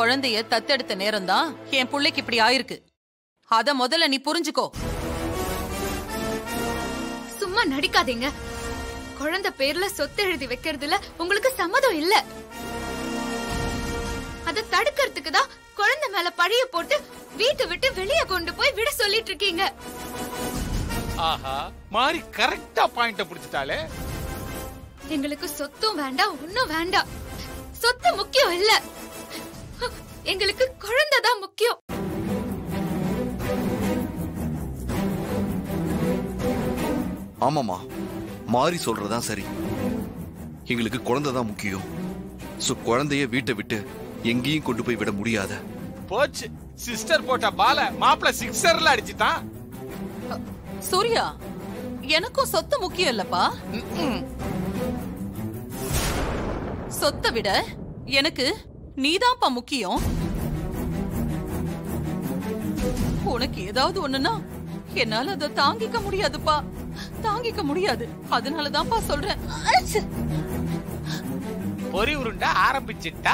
குழந்தைய தத்தெடுத்த நேரம்தான் என் புள்ளைக்கு இப்படி ஆயிருக்கு அத முதல்ல நீ புரிஞ்சுக்கோ சும்மா நடிக்காதீங்க குழந்தை பேர்ல சொத்து எழுதி வைக்கிறதுல உங்களுக்கு சம்மதம் இல்ல அத தடுக்கிறதுக்கு தான் குழந்தை மேல பழிய போட்டு வீட்டை விட்டு வெளியே கொண்டு போய் விட சொல்லிட்டு இருக்கீங்க ஆஹா மாறி கரெக்டா பாயிண்ட புடிச்சிட்டாலே எங்களுக்கு சொத்தும் வேண்டாம் ஒண்ணும் வேண்டாம் சொத்து முக்கியம் இல்ல எங்களுக்கு குழந்தை தான் முக்கியம் ஆமாமா மாறி சொல்றதான் சரி எங்களுக்கு குழந்தை தான் முக்கியம் சோ குழந்தைய வீட்டை விட்டு எங்கேயும் கொண்டு போய் விட முடியாத போச்சு சிஸ்டர் போட்ட பால மாப்பிள சிக்ஸர்ல அடிச்சிட்டான் சூர்யா எனக்கும் சொத்து முக்கியம் இல்லப்பா சொத்தை விட எனக்கு நீதான்ப்பா முக்கியம் உனக்கு ஏதாவது ஒண்ணுன்னா என்னால அதை தாங்கிக்க முடியாதுப்பா தாங்கிக்க முடியாது அதனாலதான்ப்பா சொல்றேன் அச்ச! பொறி உருண்டை ஆரம்பிச்சிட்டா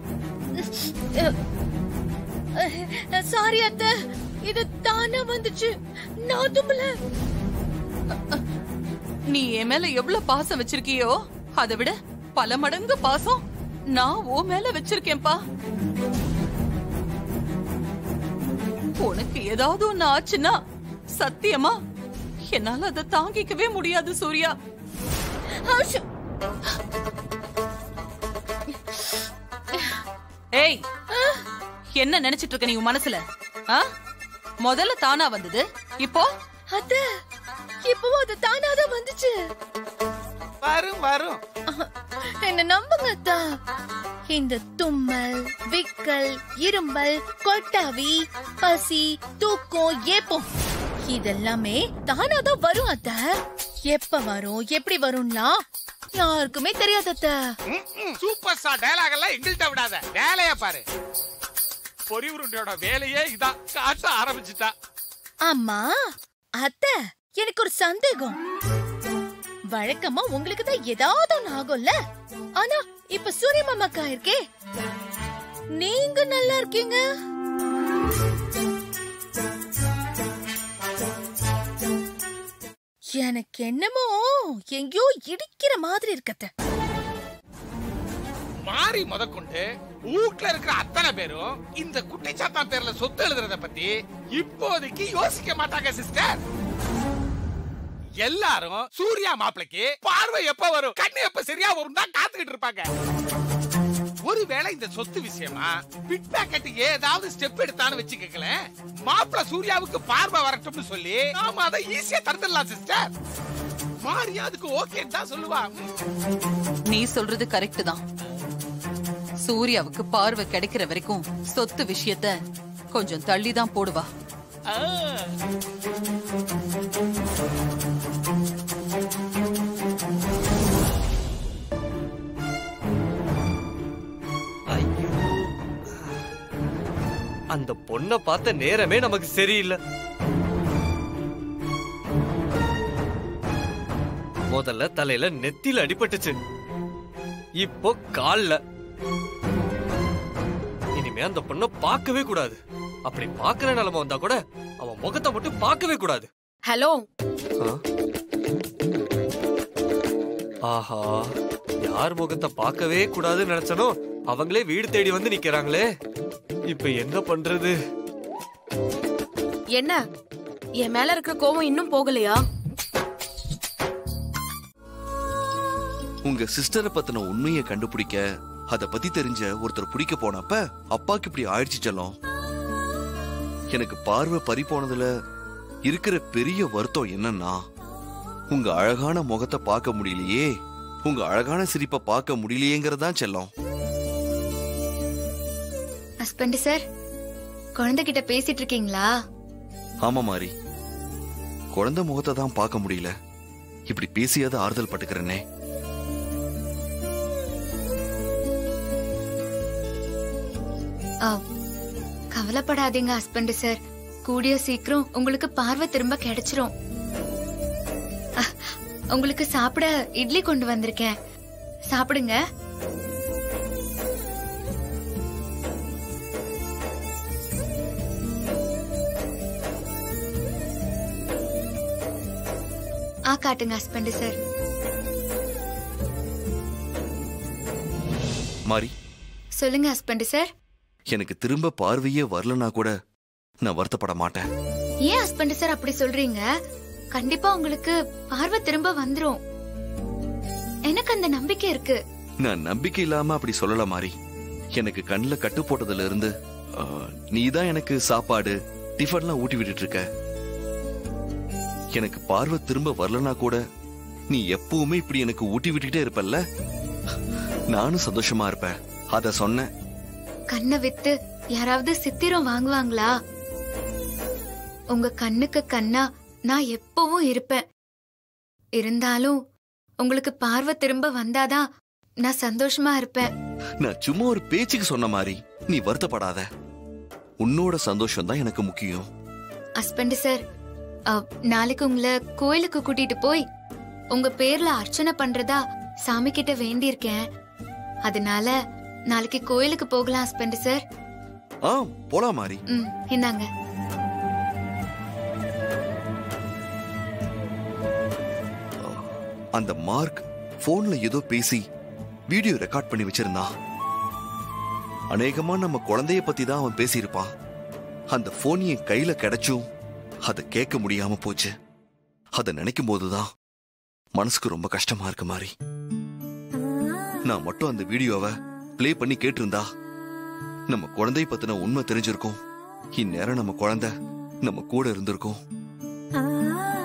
சாரி அத்தை இது தானா வந்துச்சு நான் தும்பல நீ என் மேல எவ்வளவு பாசம் வச்சிருக்கியோ அதை விட பல மடங்கு பாசம் நான் ஓ மேல வச்சிருக்கேன்பா உனக்கு ஏதாவது ஒண்ணு ஆச்சுன்னா சத்தியமா என்னால அதை தாங்கிக்கவே முடியாது சூர்யா ஆஷு. ஏய் என்ன நினைச்சிட்டு இருக்க நீ உன் மனசுல ஆ? முதல்ல தானா வந்தது இப்போ அத்தை இப்பவும் அது தானா தான் வந்துச்சு வரும் வரும் என்ன நம்புங்க அத்தா இந்த தும்மல் விக்கல் இரும்பல் கொட்டாவி பசி தூக்கம் ஏப்பம் இதெல்லாமே தானா தான் வரும் அத்த எப்ப வரும் எப்படி வரும்லாம் யாருக்குமே தெரியாது அத்த சூப்பர் ஸ்டார் டயலாக் எல்லாம் எங்கள்கிட்ட விடாத வேலையா பாரு பொறி உருண்டையோட வேலையே இதான் காட்ட ஆரம்பிச்சிட்டா அம்மா அத்த எனக்கு ஒரு சந்தேகம் வழக்கமா உங்களுக்கு தான் ஏதாவது ஒண்ணு ஆகும்ல ஆனா இப்ப சூரிய மாமாக்கா இருக்கே நீங்க நல்லா இருக்கீங்க எனக்கு என்னமோ எங்கேயோ இடிக்கிற மாதிரி இருக்கத்த மாறி முதற்கொண்டு வீட்ல இருக்கிற அத்தனை பேரும் இந்த குட்டிச்சாத்தான் பேர்ல சொத்து எழுதுறத பத்தி இப்போதைக்கு யோசிக்க மாட்டாங்க சிஸ்டர் எல்லாரும் சூர்யா மாப்பிளைக்கு பார்வை எப்ப வரும் கண்ணு எப்ப சரியா வரும் தான் காத்துக்கிட்டு இருப்பாங்க ஒருவேளை இந்த சொத்து விஷயமா பிட் பேக்கெட் ஏதாவது ஸ்டெப் எடுத்தான்னு வச்சுக்கங்களேன் மாப்பிள சூர்யாவுக்கு பார்வை வரட்டும்னு சொல்லி நாம அதை ஈஸியா தடுத்துடலாம் சிஸ்டர் மாரியா அதுக்கு ஓகே தான் சொல்லுவா ம். நீ சொல்றது கரெக்ட் தான் சூர்யாவுக்கு பார்வை கிடைக்கிற வரைக்கும் சொத்து விஷயத்த கொஞ்சம் தள்ளி தான் போடுவா ஆ. ஐயோ அந்த பொண்ண பார்த்த நேரமே நமக்கு சரியில்லை முதல்ல தலையில நெத்தில அடிபட்டுச்சு இப்போ கால்ல இனிமே அந்த பொண்ண பார்க்கவே கூடாது அப்படி பார்க்கிற நிலைமை வந்தா கூட அவன் முகத்தை மட்டும் பார்க்கவே கூடாது ஹலோ ஆ? ஆஹா யார் முகத்தை பார்க்கவே கூடாதுன்னு நினைச்சனோ அவங்களே வீடு தேடி வந்து நிக்கிறாங்களே இப்ப என்ன பண்றது என்ன என் மேல இருக்கிற கோவம் இன்னும் போகலையா உங்க சிஸ்டரை பத்தின உண்மையை கண்டுபிடிக்க அத பத்தி தெரிஞ்ச ஒருத்தர் பிடிக்க போனப்ப அப்பாக்கு இப்படி ஆயிடுச்சு செல்லம் எனக்கு பார்வை பறி போனதுல இருக்கிற பெரிய வருத்தம் என்னன்னா உங்க அழகான முகத்தை பார்க்க முடியலையே உங்க அழகான சிரிப்பை பார்க்க முடியலையேங்கிறதான் செல்லம் ஹஸ்பண்ட் சார் குழந்தைகிட்ட பேசிட்டு இருக்கீங்களா ஆமா மாறி குழந்தை முகத்தை தான் பார்க்க முடியல இப்படி பேசியாவது ஆறுதல் பட்டுக்கிறேனே ஆ, கவலைப்படாதீங்க ஹஸ்பண்ட் சார் கூடிய சீக்கிரம் உங்களுக்கு பார்வை திரும்ப கிடைச்சிரும் அ, உங்களுக்கு சாப்பிட இட்லி கொண்டு வந்திருக்கேன் சாப்பிடுங்க ஆ காட்டுங்க ஹஸ்பண்ட் சார் மாறி சொல்லுங்க ஹஸ்பண்ட் சார் எனக்கு திரும்ப பார்வையே வரலனா கூட நான் வருத்தப்பட மாட்டேன் ஏன் ஹஸ்பண்ட் சார் அப்படி சொல்றீங்க கண்டிப்பா உங்களுக்கு பார்வை திரும்ப வந்துரும் எனக்கு அந்த நம்பிக்கை இருக்கு நான் நம்பிக்கை இல்லாம அப்படி சொல்லல மாறி எனக்கு கண்ணுல கட்டு போட்டதுல இருந்து நீ தான் எனக்கு சாப்பாடு டிஃபன்லாம் ஊட்டி விட்டுட்டு இருக்க எனக்கு பார்வை திரும்ப வரலனா கூட நீ எப்பவுமே இப்படி எனக்கு ஊட்டி விட்டுக்கிட்டே இருப்பல்ல நானும் சந்தோஷமா இருப்பேன் அத சொன்னேன் கண்ணை வித்து யாராவது சித்திரம் வாங்குவாங்களா உங்க கண்ணுக்கு கண்ணா நான் எப்பவும் இருப்பேன் இருந்தாலும் உங்களுக்கு பார்வை திரும்ப வந்தாதான் நான் சந்தோஷமா இருப்பேன் நான் சும்மா ஒரு பேச்சுக்கு சொன்ன மாதிரி நீ வருத்தப்படாத உன்னோட சந்தோஷம் தான் எனக்கு முக்கியம் ஹஸ்பண்ட் சார் அ, நாளைக்கு உங்களை கோயிலுக்கு கூட்டிட்டு போய் உங்க பேர்ல அர்ச்சனை பண்றதா சாமி கிட்ட வேண்டியிருக்கேன் அதனால நாளைக்கு கோயிலுக்கு போகலாம் ஹஸ்பண்ட் சார் ஆ போலாம் மாறி ம் இந்தாங்க அந்த மார்க் போன்ல ஏதோ பேசி வீடியோ ரெக்கார்ட் பண்ணி வச்சிருந்தான் அநேகமா நம்ம குழந்தைய பத்தி தான் அவன் பேசியிருப்பான் அந்த போன் என் கையில கிடைச்சும் அதை கேட்க முடியாம போச்சு அதை நினைக்கும் போதுதான் மனசுக்கு ரொம்ப கஷ்டமா இருக்கு மாதிரி நான் மட்டும் அந்த வீடியோவை ப்ளே பண்ணி கேட்டிருந்தா நம்ம குழந்தைய பத்தின உண்மை தெரிஞ்சிருக்கும் இந்நேரம் நம்ம குழந்தை நம்ம கூட இருந்திருக்கும்